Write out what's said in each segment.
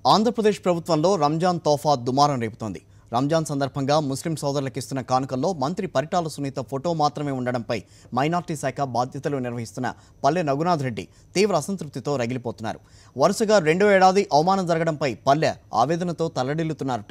ఆంధ్రప్రదేశ్ ప్రభుత్వంలో రంజాన్ తోఫా దుమారం రేపుతోంది రంజాన్ సందర్భంగా ముస్లిం సోదరులకు ఇస్తున్న కానుకల్లో మంత్రి పరిటాల సునీత ఫోటో మాత్రమే ఉండడంపై మైనార్టీ శాఖ బాధ్యతలు నిర్వహిస్తున్న పల్లె రఘునాథ్ రెడ్డి తీవ్ర అసంతృప్తితో రగిలిపోతున్నారు వరుసగా రెండో ఏడాది అవమానం జరగడంపై పల్లె ఆవేదనతో తల్లడిల్లుతున్నారట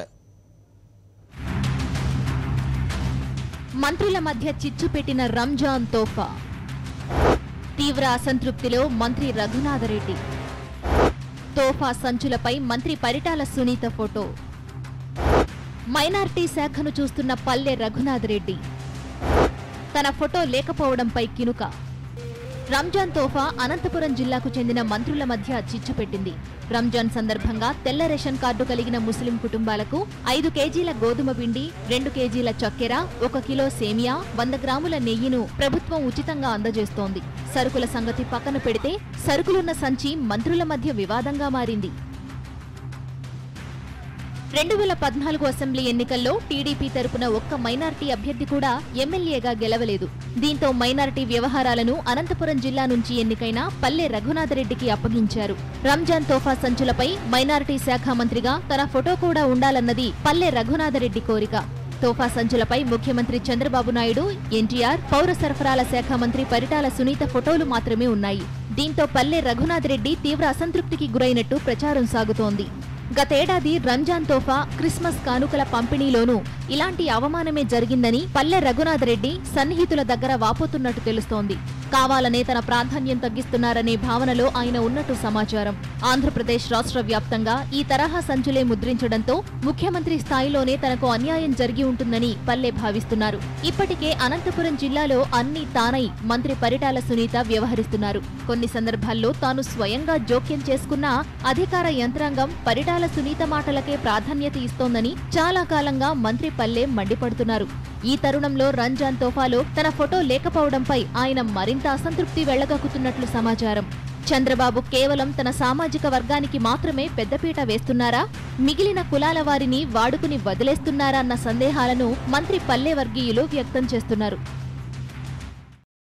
మంత్రుల మధ్య చిచ్చు పెట్టిన రంజాన్ తోఫా తీవ్ర అసంతృప్తిలో మంత్రి రఘునాథరెడ్డి తోఫా సంచులపై మంత్రి పరిటాల సునీత ఫోటో మైనార్టీ శాఖను చూస్తున్న పల్లె రఘునాథ్ రెడ్డి తన ఫోటో లేకపోవడంపై కినుక రంజాన్ తోఫా అనంతపురం జిల్లాకు చెందిన మంత్రుల మధ్య చిచ్చు పెట్టింది రంజాన్ సందర్భంగా తెల్ల రేషన్ కార్డు కలిగిన ముస్లిం కుటుంబాలకు ఐదు కేజీల గోధుమ పిండి రెండు కేజీల చక్కెర ఒక కిలో సేమియా వంద గ్రాముల నెయ్యిను ప్రభుత్వం ఉచితంగా అందజేస్తోంది సరుకుల సంగతి పక్కన పెడితే సరుకులున్న సంచి మంత్రుల మధ్య వివాదంగా మారింది రెండు వేల పద్నాలుగు అసెంబ్లీ ఎన్నికల్లో టీడీపీ తరపున ఒక్క మైనార్టీ అభ్యర్థి కూడా ఎమ్మెల్యేగా గెలవలేదు దీంతో మైనార్టీ వ్యవహారాలను అనంతపురం జిల్లా నుంచి ఎన్నికైన పల్లె రఘునాథరెడ్డికి అప్పగించారు రంజాన్ తోఫా సంచులపై మైనార్టీ శాఖ మంత్రిగా తన ఫోటో కూడా ఉండాలన్నది పల్లె రఘునాథరెడ్డి కోరిక తోఫా సంచులపై ముఖ్యమంత్రి చంద్రబాబు నాయుడు ఎన్టీఆర్ పౌర సరఫరాల శాఖ మంత్రి పరిటాల సునీత ఫోటోలు మాత్రమే ఉన్నాయి దీంతో పల్లె రఘునాథ్ రెడ్డి తీవ్ర అసంతృప్తికి గురైనట్టు ప్రచారం సాగుతోంది గతేడాది రంజాన్ తోఫా క్రిస్మస్ కానుకల పంపిణీలోనూ ఇలాంటి అవమానమే జరిగిందని పల్లె రఘునాథ్ రెడ్డి సన్నిహితుల దగ్గర వాపోతున్నట్టు తెలుస్తోంది కావాలనే తన ప్రాధాన్యం తగ్గిస్తున్నారనే భావనలో ఆయన ఉన్నట్టు సమాచారం ఆంధ్రప్రదేశ్ రాష్ట్ర వ్యాప్తంగా ఈ తరహా సంచులే ముద్రించడంతో ముఖ్యమంత్రి స్థాయిలోనే తనకు అన్యాయం జరిగి ఉంటుందని పల్లె భావిస్తున్నారు ఇప్పటికే అనంతపురం జిల్లాలో అన్ని తానై మంత్రి పరిటాల సునీత వ్యవహరిస్తున్నారు కొన్ని సందర్భాల్లో తాను స్వయంగా జోక్యం చేసుకున్నా అధికార యంత్రాంగం పరిటాల సునీత మాటలకే ప్రాధాన్యత ఇస్తోందని చాలా కాలంగా మంత్రి పల్లె మండిపడుతున్నారు ఈ తరుణంలో రంజాన్ తోఫాలో తన ఫోటో లేకపోవడంపై ఆయన మరింత అసంతృప్తి వెళ్లగక్కుతున్నట్లు సమాచారం చంద్రబాబు కేవలం తన సామాజిక వర్గానికి మాత్రమే పెద్దపీట వేస్తున్నారా మిగిలిన కులాల వారిని వాడుకుని వదిలేస్తున్నారా అన్న సందేహాలను మంత్రి పల్లె వర్గీయులు వ్యక్తం చేస్తున్నారు